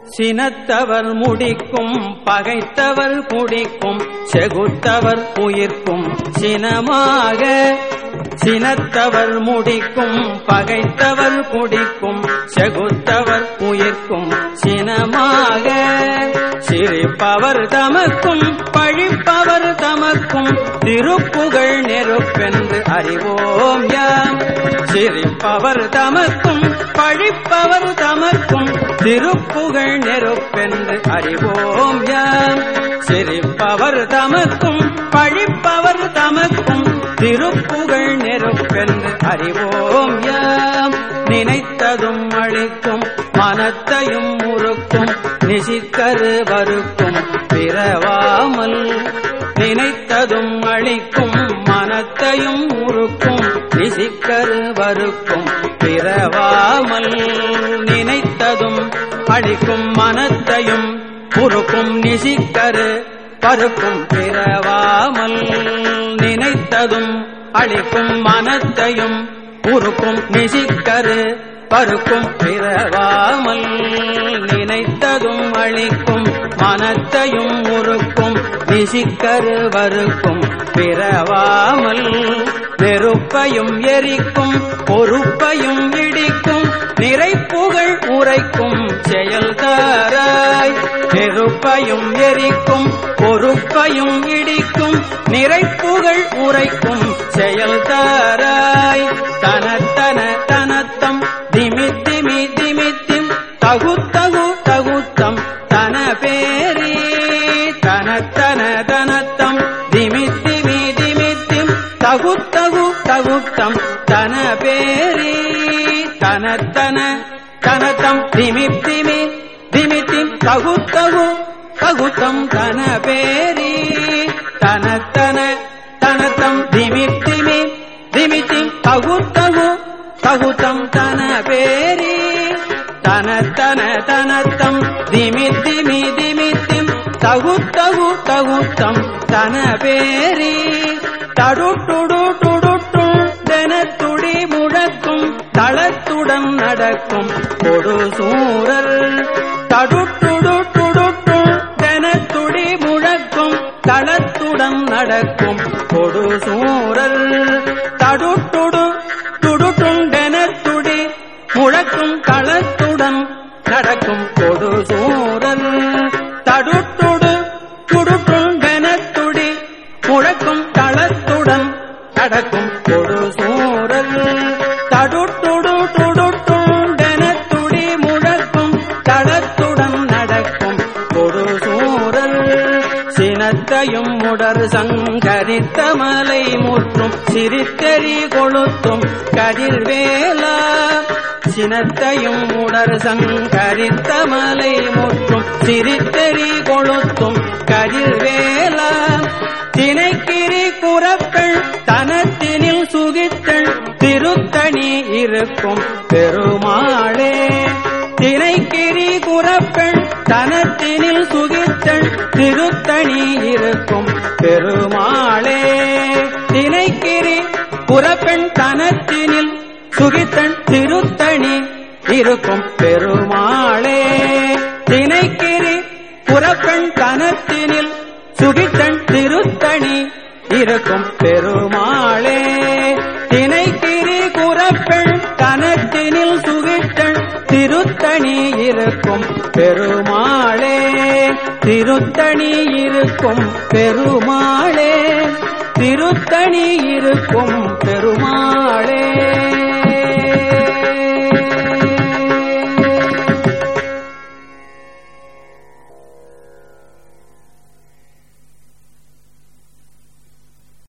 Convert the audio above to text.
சினத்தவர் முடிக்கும் பகைத்தவர் குடிக்கும் செகுத்தவர் உயிர்க்கும் சினமாக சினத்தவர் முடிக்கும் பகைத்தவர் குடிக்கும் செகுத்தவர் உயிர்க்கும் சினமாக சிரிப்பவர் தமக்கும் பழிப்பவர் தமக்கும் திருப்புகழ் நெருப்பென்று அறிவோம் யாம் சிரிப்பவர் தமக்கும் பழிப்பவர் தமக்கும் திருப்புகழ் நெருப்பென்று அறிவோம் யாம் சிரிப்பவர் தமக்கும் பழிப்பவர் தமக்கும் திருப்புகழ் நெருப்பென்று அறிவோம் யாம் நினைத்ததும் அழிக்கும் மனத்தையும் முறுக்கும் நிசிக்கரு வருக்கும் பிறவாமல் நினைத்ததும் அழிக்கும் மனத்தையும் முறுக்கும் நிசிக்கரு வருக்கும் பிறவாமல் நினைத்ததும் அழிக்கும் மனத்தையும் உருக்கும் நிசிக்கரு பருக்கும் பிறவாமல் நினைத்ததும் அழிக்கும் மனத்தையும் உருக்கும் நிசிக்கரு பருக்கும் பிறவாமல் நினைத்ததும் அழிக்கும் மனத்தையும் உருக்கும் நிசிக்கரு வருக்கும் பிறவாமல் நெருப்பையும் எரிக்கும் பொறுப்பையும் இடிக்கும் நிறைப்புகழ் உரைக்கும் செயல்தாராய் நெருப்பையும் எரிக்கும் பொறுப்பையும் இடிக்கும் நிறைப்புகழ் உரைக்கும் செயல்தாராய் தனத்தன தனத்தம் திமி திமி திமித்திம் தகுத்தகு தகுத்தம் தன பேரி தனத்தன தனத்தம் திமி திமி திமித்திம் தகுத்தகு தகுத்தம் தன பேரி தனத்தன தனத்தம் திமி திமி திமித்திம் தகுத்தகு தகுத்தம் தன பேரி தனத்தன தனத்தம் திமி திமி திமித்திம் தகுத்தகு தகுத்தம் தன பேரி தனத்தன தனத்தம் திமி திமி திமித்திம் தகுத்தகு தகுத்தம் தன பேரி தடுட்டுடு டுடுட்டும் தெனத்துடி முழக்கும் தளத்துடன் நடக்கும் கொடு சூரல் தடுட்டுடு டுடுட்டும் தெனத்துடி முழக்கும் தளத்துடன் நடக்கும் கொடு சூரல் தடுட்டுடு துடுட்டும் தெனத்துடி முழக்கும் களத்துடன் நடக்கும் கொடு சூரல் தடுட்டுடு துடுட்டும் தெனத்துடி முழக்கும் களத்துடன் நடக்கும் கொடு சூரல் தடுட்டுடு துடுட்டும் தெனத்துடி முழக்கும் களத்துடன் நடக்கும் கொடு சூரல் சினத்தையும் உடர் சங்கரித்த மலை முற்றும் சிரித்தெறி கொளுத்தும் கதிர்வேலா சினத்தையும் உடர் சங்கரித்த மலை முற்றும் சிரித்தெறி கொளுத்தும் கதிர்வேலா தினைக்கிரி குறப்பெள் தனத்தினில் சுகித்தள் திருத்தணி இருக்கும் பெருமாளே தினைக்கிரி குறப்பெண் தனத்தினில் சுகித்தள் திருத்தணி இருக்கும் பெருமாளே தினைக்கிரி குறப்பெண் தனத்தினில் சுகித்தன் திருத்தணி இருக்கும் பெருமாளே தினைக்கிரி புறப்பெண் தனத்தினில் சுகித்தன் திருத்தணி இருக்கும் பெருமாளே தினைக்கிரி குறப்பெண் கனத்தினில் சுகித்தன் திருத்தணி இருக்கும் பெருமாளே திருத்தணி இருக்கும் பெருமாளே திருத்தணி இருக்கும் பெருமாளே